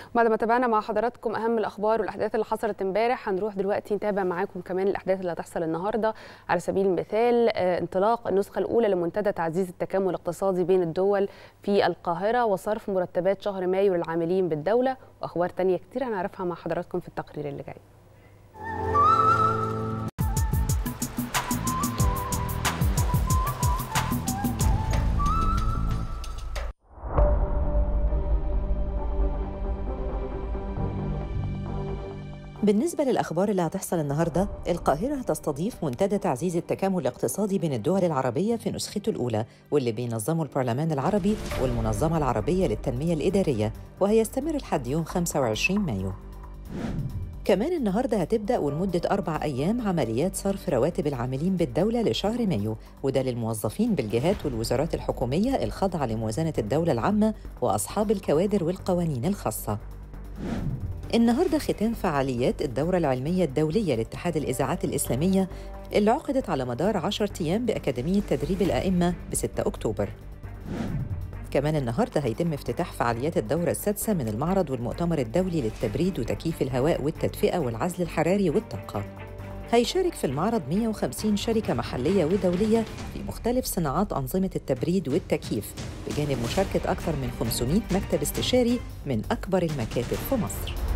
بعد ما تابعنا مع حضراتكم اهم الاخبار والاحداث اللي حصلت امبارح هنروح دلوقتي نتابع معاكم كمان الاحداث اللي هتحصل النهارده على سبيل المثال انطلاق النسخه الاولى لمنتدى تعزيز التكامل الاقتصادي بين الدول في القاهره وصرف مرتبات شهر مايو للعاملين بالدوله واخبار تانية كتير هنعرفها مع حضراتكم في التقرير اللي جاي بالنسبة للأخبار اللي هتحصل النهاردة القاهرة هتستضيف منتدى تعزيز التكامل الاقتصادي بين الدول العربية في نسخته الأولى واللي بينظمه البرلمان العربي والمنظمة العربية للتنمية الإدارية وهيستمر لحد يوم 25 مايو كمان النهاردة هتبدأ ولمدة أربع أيام عمليات صرف رواتب العاملين بالدولة لشهر مايو وده للموظفين بالجهات والوزارات الحكومية الخاضعة لموازنة الدولة العامة وأصحاب الكوادر والقوانين الخاصة النهارده ختام فعاليات الدورة العلمية الدولية لاتحاد الإذاعات الإسلامية اللي عقدت على مدار 10 أيام بأكاديمية تدريب الأئمة ب 6 أكتوبر. كمان النهارده هيتم افتتاح فعاليات الدورة السادسة من المعرض والمؤتمر الدولي للتبريد وتكييف الهواء والتدفئة والعزل الحراري والطاقة. هيشارك في المعرض 150 شركة محلية ودولية في مختلف صناعات أنظمة التبريد والتكييف بجانب مشاركة أكثر من 500 مكتب استشاري من أكبر المكاتب في مصر.